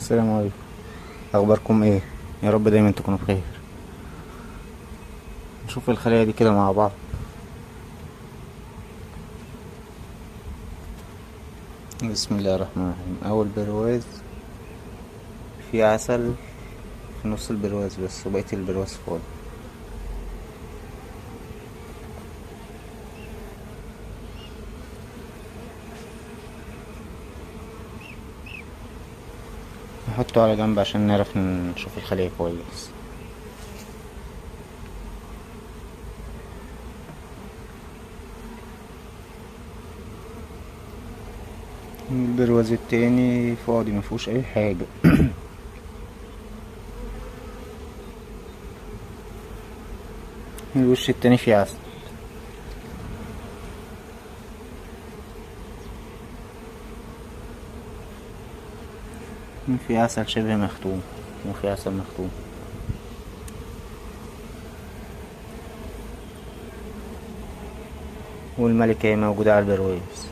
السلام عليكم اخباركم ايه يا رب دايما تكونوا بخير نشوف الخلايا دي كده مع بعض بسم الله الرحمن الرحيم اول برواز في عسل في نص البرواز بس وبقية البرواز فاضي نحطه على جنب عشان نعرف نشوف الخلية كويس البرواز التاني فاضي مفيهوش اي حاجة الوش التاني فيه عسل في عسل شبه مختوم وفي عسل مختوم والملكة هي موجودة على البرواز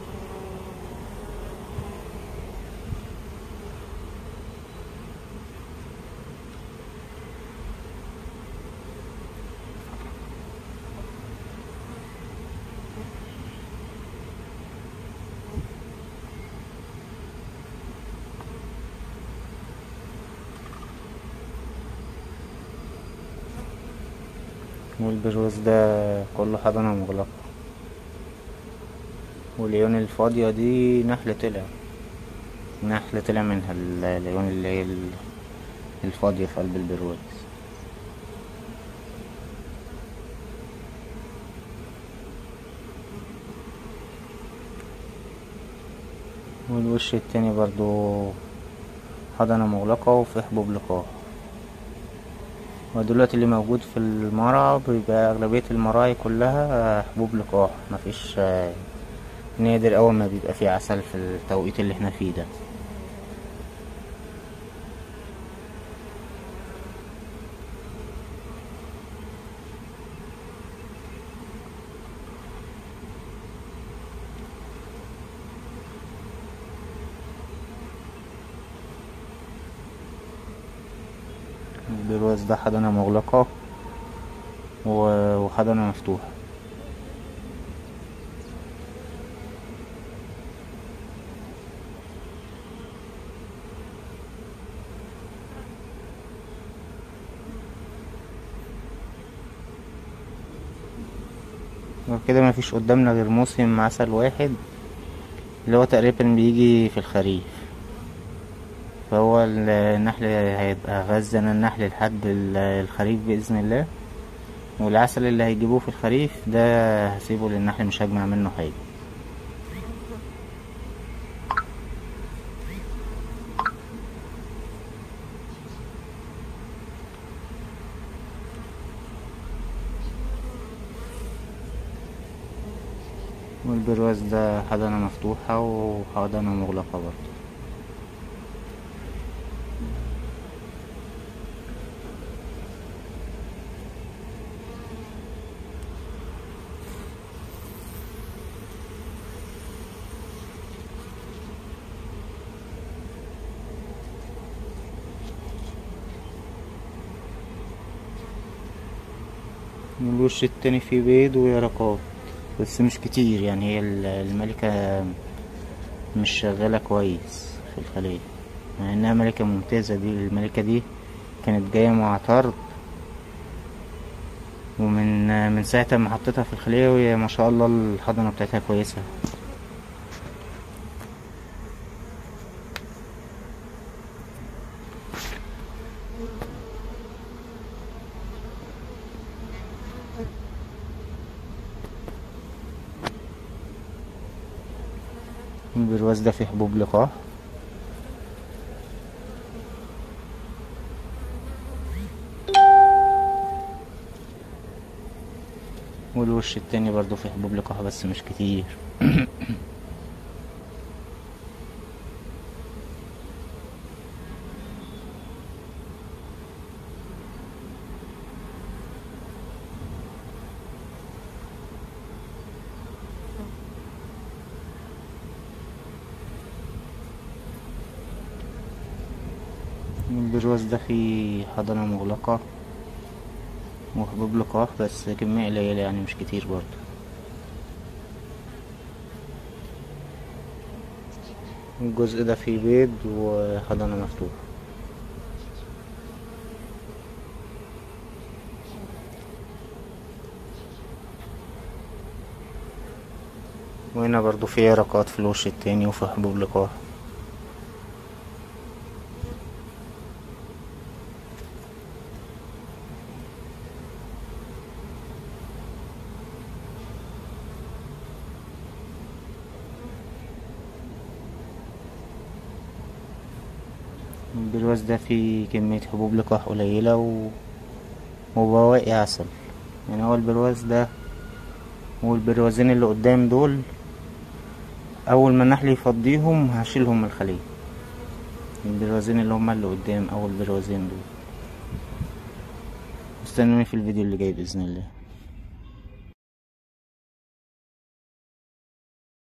والبرواز ده كله حضنة مغلقة والعيون الفاضية دي نحل طلع نحل طلع منها ال- العيون اللي هي ال- الفاضية في قلب البرواز والوش التاني برضو حضنة مغلقة وفي حبوب لقاح ودلوقتي اللي موجود في المرعى بيبقى أغلبية المراعي كلها حبوب لقاح مفيش آه، نادر أول ما بيبقى فيه عسل في التوقيت اللي احنا فيه ده البرواز ده حضنة مغلقة و- وحضنة مفتوحة وكده مفيش قدامنا غير موسم عسل واحد اللي هو تقريبا بيجي في الخريف فهو ال- النحل هيبقى غزن النحل لحد ال- الخريف بإذن الله والعسل اللي هيجيبوه في الخريف ده هسيبه للنحل مش هجمع منه حاجة والبرواز ده حضنة مفتوحة وحضنة مغلقة برضه الوش التاني فيه بيض ويرقات بس مش كتير يعني هي ال- الملكة مش شغالة كويس في الخلية مع انها ملكة ممتازة دي الملكة دي كانت جاية مع طرد ومن من ساعة ما حطيتها في الخلية وهي ما شاء الله الحضنة بتاعتها كويسة البرواز ده فيه حبوب لقاح والوش التاني برضو فيه حبوب لقاح بس مش كتير البرواز ده فيه حضانة مغلقة وحبوب لقاح بس كمية قليلة يعني مش كتير برضه الجزء ده فيه بيض وحضانة مفتوحة وهنا برضو في يرقات في الوش التاني وفي حبوب لقاح البرواز ده فيه كمية حبوب لقاح قليلة و... وبواقي عسل يعني هو البرواز ده والبروازين اللي قدام دول اول ما النحل يفضيهم هشيلهم من الخلية البروازين اللي هما اللي قدام اول بروازين دول استنوني في الفيديو اللي جاي باذن الله